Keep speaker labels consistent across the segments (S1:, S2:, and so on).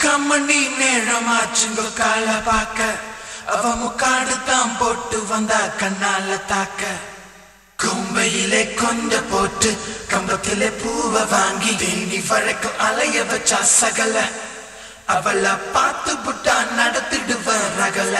S1: முக்கால் மணி நேரமாச்சுங்க கால பார்க்க அவ முக்காடு தான் போட்டு வந்தா கண்ணால தாக்க கும்பையிலே கொஞ்ச போட்டு கம்பத்திலே பூவை வாங்கி தேனி வழக்கம் அலைய வச்சா சகல அவளை பார்த்து புட்டா நடத்திடுவ ரகல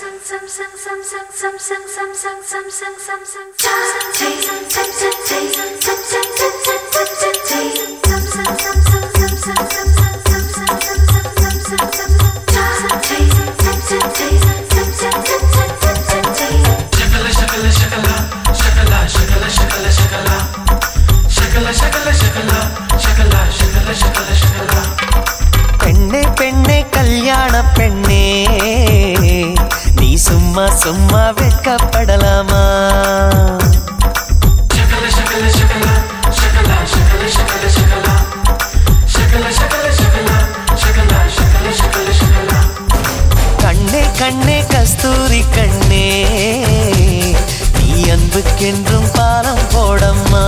S1: ಶಕಲ ಶಕಲ ಶಕಲ ಶಕಲ ಶಕಲ ಶಕಲ ಶಕಲ ಶಕಲ ಶಕಲ ಶಕಲ ಶಕಲ ಶಕಲ ಶಕಲ ಶಕಲ
S2: பெண்ணே பெண்ணே கல்யாண பெண்ணே நீ சும்மா சும்மா வெட்கப்படலாமா
S1: ಶಕಲ ಶಕಲ ಶಕಲ ಶಕಲ ಶಕಲ ಶಕಲ ಶಕಲ ಶಕಲ ಶಕಲ ಶಕಲ ಶಕಲ ಶಕಲ ಶಕಲ ಶಕಲ
S2: கண்ணே கண்ணே கஸ்தூரி கண்ணே நீ அன்புக்கென்றும் பாலம் போடம்மா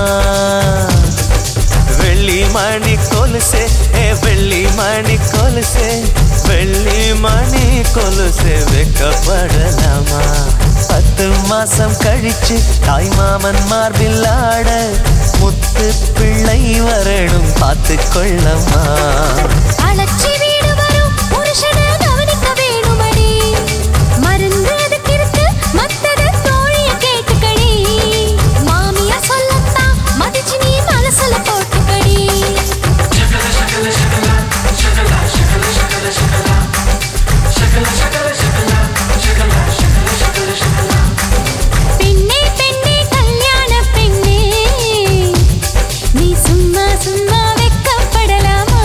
S2: வெள்ளி மணி கொலுசே ஏ வெள்ளி மணி கொலுசே வெள்ளி மணி கொலுசே வெக்கப்படலாமா பத்து மாசம் கழிச்சு தாய் மாமன் மார்பில் ஆட முத்து பிள்ளை வரணும் பார்த்து கொள்ளம்மா
S3: அலட்சி வீடு வரும் புருஷனை கவனிக்க வேணுமடி மருந்து எதுக்கு இருக்கு மத்தத தோழிய கேட்டுக்கடி மாமியா சொல்லத்தான் மதிச்சு நீ மனசுல போட்டுக்கடி
S1: ಶಕಲ ಶಕಲ ಶಕಲ ಶಕಲ ಶಕಲ ಶಕಲ ಶಕಲ ಶಕಲ ಶಕಲ ಶಕಲ ಶಕಲ ಶಕಲ ಶಕಲ ಶಕಲ
S3: பெண்ணே பெண்ணே கல்யாண பெண்ணே நீ சும்மா சும்மா வெக்கப்படலாமா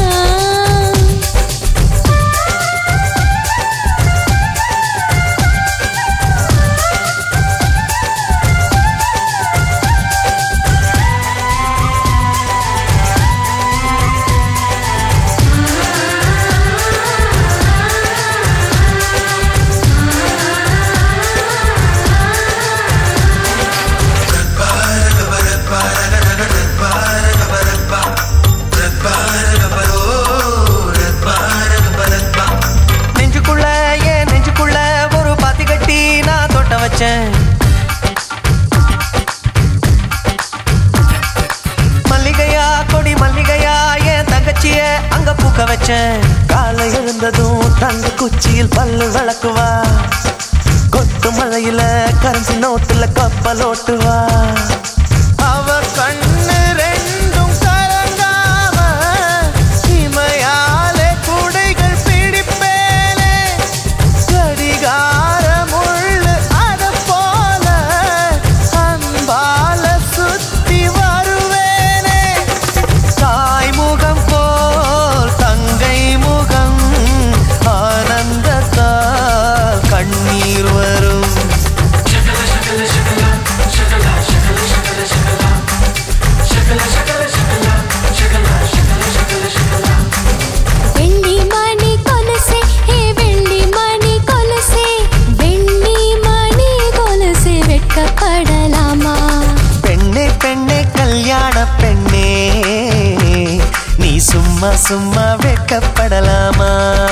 S2: நெஞ்சுக்குள்ள ஏன் நெஞ்சுக்குள்ள ஒரு பாத்தி கட்டி நான் தொட்ட வச்சேன் மல்லிகையா கொடி மல்லிகையா என் தங்கச்சிய அங்க பூக்க வச்சேன் காலை எழுந்ததும் தங்க குச்சியில் பல்லு விளக்குவா கொத்து மழையில கரன்சி நோட்டுல கப்பல் ஓட்டுவா அவ கண்ணு ரெண்டும் கலங்காம இமையாலே குடைகள் பிடிப்பேனே கடிகார முள்ளு அத போல அன்பால சுத்தி வருவேனே தாய் முகம் போல் தங்கை முகம் ஆனந்தத்தால் கண்ணீர் வரும்
S1: ಶಕಲ ಶಕಲ ಶಕಲ ಶಕಲ ಶಕಲ ಶಕಲ ಶಕಲ ಶಕಲ ಶಕಲ ಶಕಲ ಶಕಲ ಶಕಲ ಶಕಲ ಶಕಲ
S3: வெள்ளி மணி கொலுசே ஹே வெள்ளி மணி கொலுசே வெள்ளி மணி கொலுசே வெட்கப்படலாமா
S2: பெண்ணே பெண்ணே கல்யாண பெண்ணே நீ சும்மா சும்மா வெட்கப்படலாமா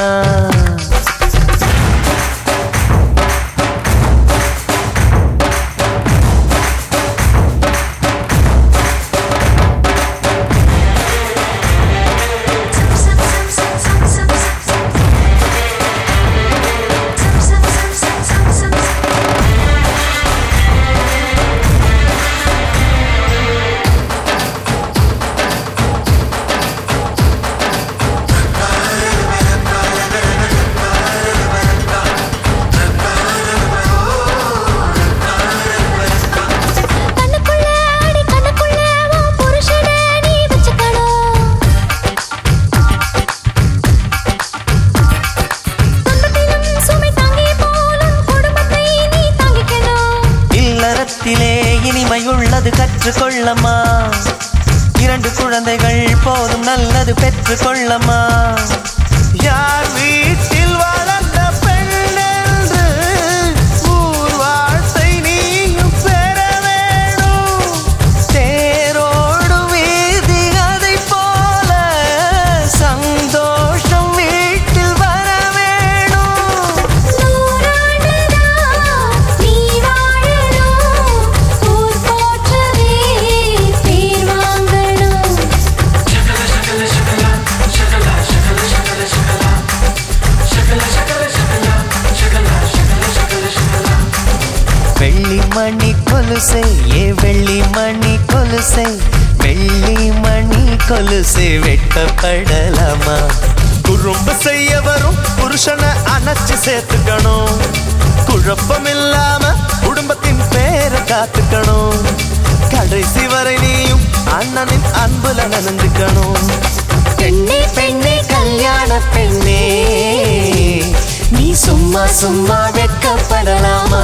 S3: கண்ணுக்குள்ள அடி கண்ணுக்குள்ள உன் புருஷனை நீ வச்சுக்கணும் துன்பத்திலும் சுமை தாங்கி போலும் குடும்பத்தை நீ தாங்கிக்கணும்
S2: இல்லறத்திலே இனிமையுள்ளது கற்றுக்கொள்ளம்மா இரண்டு குழந்தைகள் போதும் நல்லது பெற்றுக்கொள்ளம்மா யார் வீட்டில் வளர்ந்த பெண்ணென்று ஊர் வாழ்த்தை நீயும் பெற வேணும் தேரோடு வீதி அதைப் போல சந்தோஷம் வீட்டில் மணி கொலுசை ஏ வெள்ளி மணி கொலுசை வெள்ளி மணி கொலுசை வெட்டப்படலாமா குறும்பு செய்ய வரும் புருஷனை அணைச்சு சேர்த்துக்கணும் குழப்பம் இல்லாம குடும்பத்தின் பேரை காத்துக்கணும் கடைசி வரை நீயும் அண்ணனின் அன்புல நனைஞ்சுக்கணும் பெண்ணே பெண்ணே கல்யாண பெண்ணே நீ சும்மா சும்மா வெட்கப்படலாமா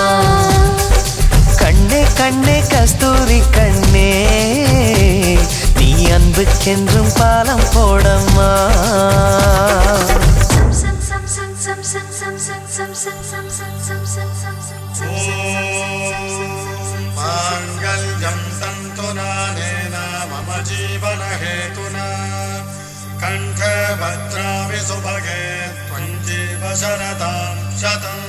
S2: கண்ணே கண்ணே கஸ்தூரி கண்ணே நீ அன்புக்கென்றும் பாலம் போடம்மா
S4: माङ्गल्यं तन्तुनानेन मम जीवनहेतुना कण्ठे भद्रामि सुभगे त्वं जीव शरदां शतम्